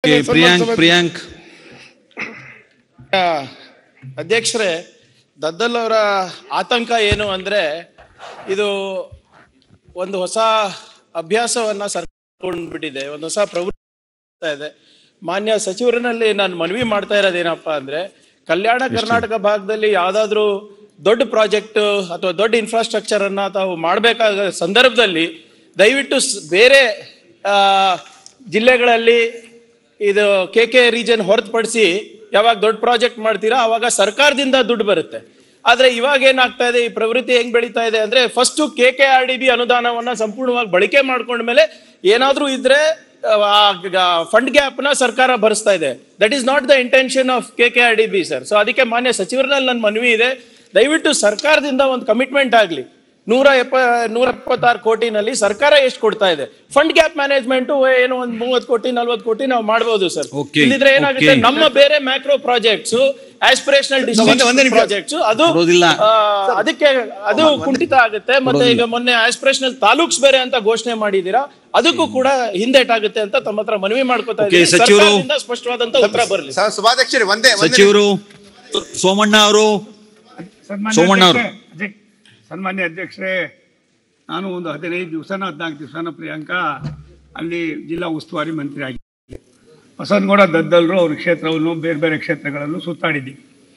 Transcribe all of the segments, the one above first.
Okay, Priyank Priyank ಆ, ಅಧ್ಯಕ್ಷರೇ ದದ್ದಲ್ ಅವರ ಆತಂಕ ಏನು ಅಂದ್ರೆ ಇದು ಒಂದು ಹೊಸ ಅಭ್ಯಾಸವನ್ನ ಸರ್ಕಾರ ಬಿಟ್ಟಿದೆ ಒಂದು ಹೊಸ ಪ್ರವೃತ್ತಿ ಆಗ್ತಾ ಇದೆ ಮಾನ್ಯ ಸಚಿವರನಲ್ಲಿ ನಾನು ಮನವಿ ಮಾಡ್ತಾ ಇರೋದೇನಪ್ಪ ಅಂದ್ರೆ ಕಲ್ಯಾಣ ಕರ್ನಾಟಕ ಭಾಗದಲ್ಲಿ ಯಾವ್ದಾದ್ರು ದೊಡ್ಡ ಪ್ರಾಜೆಕ್ಟ್ ಅಥವಾ ದೊಡ್ಡ ಇನ್ಫ್ರಾಸ್ಟ್ರಕ್ಚರ್ ಅನ್ನ ತಾವು ಮಾಡಬೇಕಾದ ಸಂದರ್ಭದಲ್ಲಿ ದಯವಿಟ್ಟು ಸ್- ಬೇರೆ ಆ, ಜಿಲ್ಲೆಗಳಲ್ಲಿ ಇದು ಕೆ ಕೆ ರೀಜನ್ ಹೊರತುಪಡಿಸಿ ಯಾವಾಗ ದೊಡ್ಡ ಪ್ರಾಜೆಕ್ಟ್ ಮಾಡ್ತೀರಾ ಅವಾಗ ಸರ್ಕಾರದಿಂದ ದುಡ್ಡು ಬರುತ್ತೆ ಆದ್ರೆ ಇವಾಗ ಏನಾಗ್ತಾ ಇದೆ ಈ ಪ್ರವೃತ್ತಿ ಹೆಂಗ್ ಬೆಳೀತಾ ಇದೆ ಅಂದ್ರೆ first K K R D B ಅನುದಾನವನ್ನ ಸಂಪೂರ್ಣವಾಗಿ ಬಳಕೆ ಮಾಡ್ಕೊಂಡ್ಮೇಲೆ ಏನಾದ್ರೂ ಇದ್ರೆ ಫಂಡ್ ಗ್ಯಾಪ್ ನ ಸರ್ಕಾರ ಭರಿಸ್ತಾ ಇದೆ that is not the intention of K K R D B sir so ಅದಕ್ಕೆ ಮಾನ್ಯ ಸಚಿವರಲ್ಲಿ ನನ್ನ ಮನವಿ ಇದೆ ದಯವಿಟ್ಟು ಸರ್ಕಾರದಿಂದ ಒಂದು ಕಮಿಟ್ಮೆಂಟ್ ಆಗಲಿ ನೂರ ಎಪ್ಪ ನೂರ ಎಪ್ಪತ್ತಾರು ಕೋಟಿನಲ್ಲಿ ಸರ್ಕಾರ ಎಷ್ಟು ಕೊಡ್ತಾ ಇದೆ ಫಂಡ್ ಗ್ಯಾಪ್ ಮ್ಯಾನೇಜ್ಮೆಂಟ್ ಏನು ಒಂದು ಮೂವತ್ತು ಕೋಟಿ ನಲ್ವತ್ತು ಕೋಟಿ ನಾವು ಮಾಡಬಹುದು ಸರ್ Okay, ಇಲ್ಲಿದ್ರೆ ಏನಾಗುತ್ತೆ okay. ನಮ್ಮ ಬೇರೆ macro projects aspirational district projects ಅದು ಕೊಡೋದಿಲ್ಲ. ಆ, ಅದಕ್ಕೆ ಅದು ಕುಂಠಿತ ಆಗುತ್ತೆ ಮತ್ತೆ ಈಗ ಮೊನ್ನೆ ಆಸ್ಪಿರೇಷನಲ್ ತಾಲೂಕ್ಸ್ ಬೇರೆ ಅಂತ ಘೋಷಣೆ ಮಾಡಿದೀರಾ ಅದಕ್ಕೂ ಕೂಡ ಹಿಂದೇಟಾಗುತ್ತೆ ಅಂತ ತಮ್ಮ ಹತ್ರ ಮನವಿ ಮಾಡ್ಕೋತಾ Okay, ಇದ್ದೀನಿ ಸಚಿವರು- ಸರ್ಕಾರದಿಂದ ಸ್ಪಷ್ಟವಾದಂತ ಉತ್ತರ ಬರಲಿ ಸ- ಸಭಾಧ್ಯಕ್ಷರೇ ಒಂದೇ ಒಂದೇ ಸಚಿವರು ಸೋಮಣ್ಣ ಅವರು ಸನ್ಮಾನ್ಯ ಸೋಮಣ್ಣ ಅವರು. ಅಧ್ಯಕ್ಷರೇ, ಅಧ್ಯಕ್ಷ- ಸನ್ಮಾನ್ಯ ಅಧ್ಯಕ್ಷರೇ ನಾನು ಒಂದು ಹದಿನೈದು ದಿವಸನ ಹದಿನಾಲ್ಕು ದಿವಸನ ಪ್ರಿಯಾಂಕಾ ಅಲ್ಲಿ ಜಿಲ್ಲಾ ಉಸ್ತುವಾರಿ ಮಂತ್ರಿ ಆಗಿದ್ದೆ ಬಸವನಗೌಡ ದದ್ದಲ್ರು ಅವ್ರ ಕ್ಷೇತ್ರವನ್ನು ಬೇರೆ ಬೇರೆ ಕ್ಷೇತ್ರಗಳನ್ನು ಸುತ್ತಾಡಿದ್ದೀವಿ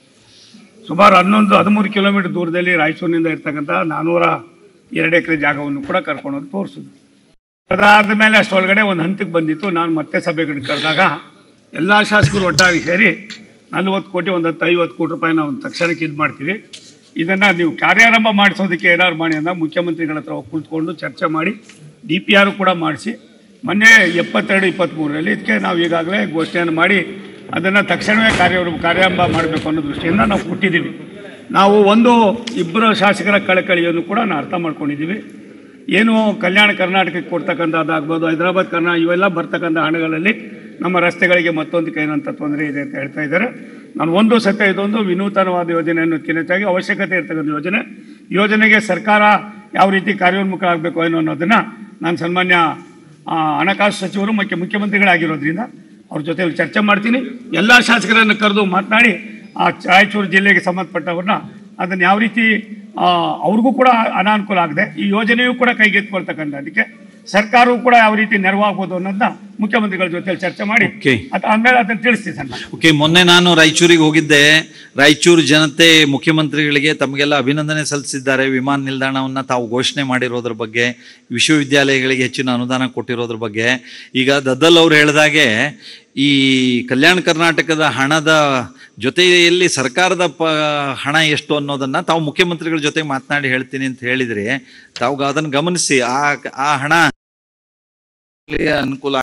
ಸುಮಾರು ಹನ್ನೊಂದು ಹದಿಮೂರು ಕಿಲೋಮೀಟರ್ ದೂರದಲ್ಲಿ ರಾಯಚೂರಿನಿಂದ ಇರ್ತಕ್ಕಂಥ ನಾನ್ನೂರ ಎರಡು ಎಕರೆ ಜಾಗವನ್ನು ಕೂಡ ಕರ್ಕೊಂಡೋಗಿ ತೋರಿಸಿದ್ರು ಅದಾದ ಮೇಲೆ ಅಷ್ಟೊಳಗಡೆ ಒಂದು ಹಂತಕ್ಕೆ ಬಂದಿತ್ತು ನಾನು ಮತ್ತೆ ಸಭೆಗಳಿಗೆ ಕರೆದಾಗ ಎಲ್ಲ ಶಾಸಕರು ಒಟ್ಟಾಗಿ ಸೇರಿ ನಲ್ವತ್ತು ಕೋಟಿ ಒಂದು ಹತ್ತು ಐವತ್ತು ಕೋಟಿ ರೂಪಾಯಿ ನಾವು ತಕ್ಷಣಕ್ಕೆ ಇದು ಮಾಡ್ತೀವಿ ಇದನ್ನು ನೀವು ಕಾರ್ಯಾರಂಭ ಮಾಡಿಸೋದಕ್ಕೆ ಏನಾದ್ರು ಮಾಡಿ ಅಂದಾಗ ಮುಖ್ಯಮಂತ್ರಿಗಳ ಹತ್ರ ಹೋಗಿ ಕುಳಿತುಕೊಂಡು ಚರ್ಚೆ ಮಾಡಿ ಡಿ ಪಿ ಆರ್ ಕೂಡ ಮಾಡಿಸಿ ಮೊನ್ನೆ ಎಪ್ಪತ್ತೆರಡು ಇಪ್ಪತ್ತ್ಮೂರರಲ್ಲಿ ಇದಕ್ಕೆ ನಾವು ಈಗಾಗಲೇ ಘೋಷಣೆಯನ್ನು ಮಾಡಿ ಅದನ್ನು ತಕ್ಷಣವೇ ಕಾರ್ಯ ಕಾರ್ಯಾರಂಭ ಮಾಡಬೇಕು ಅನ್ನೋ ದೃಷ್ಟಿಯಿಂದ ನಾವು ಕೊಟ್ಟಿದ್ದೀವಿ ನಾವು ಒಂದು ಇಬ್ಬರು ಶಾಸಕರ ಕಳಕಳಿಯನ್ನು ಕೂಡ ನಾವು ಅರ್ಥ ಮಾಡ್ಕೊಂಡಿದ್ದೀವಿ ಏನು ಕಲ್ಯಾಣ ಕರ್ನಾಟಕಕ್ಕೆ ಕೊಡ್ತಕ್ಕಂಥದ್ದಾಗ್ಬೋದು ಹೈದರಾಬಾದ್ ಕರ್ನಾ ಇವೆಲ್ಲ ಬರ್ತಕ್ಕಂಥ ಹಣಗಳಲ್ಲಿ ನಮ್ಮ ರಸ್ತೆಗಳಿಗೆ ಮತ್ತೊಂದಕ್ಕೆ ಏನಂತ ತೊಂದರೆ ಇದೆ ಅಂತ ಹೇಳ್ತಾ ಇದ್ದಾರೆ ನಾನು ಒಂದು ಸತ್ಯ ಇದೊಂದು ವಿನೂತನವಾದ ಯೋಜನೆ ಅನ್ನೋದಕ್ಕಿಂತ ಹೆಚ್ಚಾಗಿ ಅವಶ್ಯಕತೆ ಇರ್ತಕ್ಕಂಥ ಯೋಜನೆ ಯೋಜನೆಗೆ ಸರ್ಕಾರ ಯಾವ ರೀತಿ ಕಾರ್ಯೋನ್ಮುಖ ಆಗಬೇಕು ಏನೋ ಅನ್ನೋದನ್ನು ನಾನು ಸನ್ಮಾನ್ಯ ಆ, ಹಣಕಾಸು ಸಚಿವರು ಮತ್ತು ಮುಖ್ಯಮಂತ್ರಿಗಳಾಗಿರೋದ್ರಿಂದ ಅವ್ರ ಜೊತೆ ಚರ್ಚೆ ಮಾಡ್ತೀನಿ ಎಲ್ಲ ಶಾಸಕರನ್ನು ಕರೆದು ಮಾತನಾಡಿ ಆ ರಾಯಚೂರು ಜಿಲ್ಲೆಗೆ ಸಂಬಂಧಪಟ್ಟವ್ರನ್ನ ಅದನ್ನು ಯಾವ ರೀತಿ ಆ, ಅವ್ರಿಗೂ ಕೂಡ ಅನಾನುಕೂಲ ಆಗದೆ ಈ ಯೋಜನೆಯೂ ಕೂಡ ಕೈಗೆತ್ಕೊಳ್ತಕ್ಕಂಥ ಅದಕ್ಕೆ ಸರ್ಕಾರವೂ ಕೂಡ ಯಾವ ರೀತಿ ನೆರವಾಗ್ಬೋದು ಅನ್ನೋದನ್ನ ಮುಖ್ಯಮಂತ್ರಿಗಳ ಜೊತೆ ಚರ್ಚೆ ಮಾಡಿ Okay. ಅದು ಆಮೇಲೆ ಅದನ್ನು ತಿಳಿಸ್ತೀನಿ ಸರ್ ನಾನು. ಓಕೆ ಮೊನ್ನೆ ನಾನು ರಾಯಚೂರಿಗೆ ಹೋಗಿದ್ದೆ ರಾಯಚೂರು ಜನತೆ ಮುಖ್ಯಮಂತ್ರಿಗಳಿಗೆ ತಮಗೆಲ್ಲ ಅಭಿನಂದನೆ ಸಲ್ಲಿಸಿದ್ದಾರೆ ವಿಮಾನ ನಿಲ್ದಾಣವನ್ನ ತಾವು ಘೋಷಣೆ ಮಾಡಿರೋದ್ರ ಬಗ್ಗೆ ವಿಶ್ವವಿದ್ಯಾಲಯಗಳಿಗೆ ಹೆಚ್ಚಿನ ಅನುದಾನ ಕೊಟ್ಟಿರೋದ್ರ ಬಗ್ಗೆ ಈಗ ದದ್ದಲ್ ಅವ್ರು ಹೇಳಿದಾಗೆ ಈ ಕಲ್ಯಾಣ ಕರ್ನಾಟಕದ ಹಣದ ಜೊತೆಯಲ್ಲಿ ಸರ್ಕಾರದ ಪ ಹಣ ಎಷ್ಟು ಅನ್ನೋದನ್ನ ತಾವು ಮುಖ್ಯಮಂತ್ರಿಗಳ ಜೊತೆ ಮಾತನಾಡಿ ಹೇಳ್ತೀನಿ ಅಂತ ಹೇಳಿದ್ರಿ ತಾವು ಅದನ್ನು ಗಮನಿಸಿ ಆ ಆ ಹಣ ಅನುಕೂಲ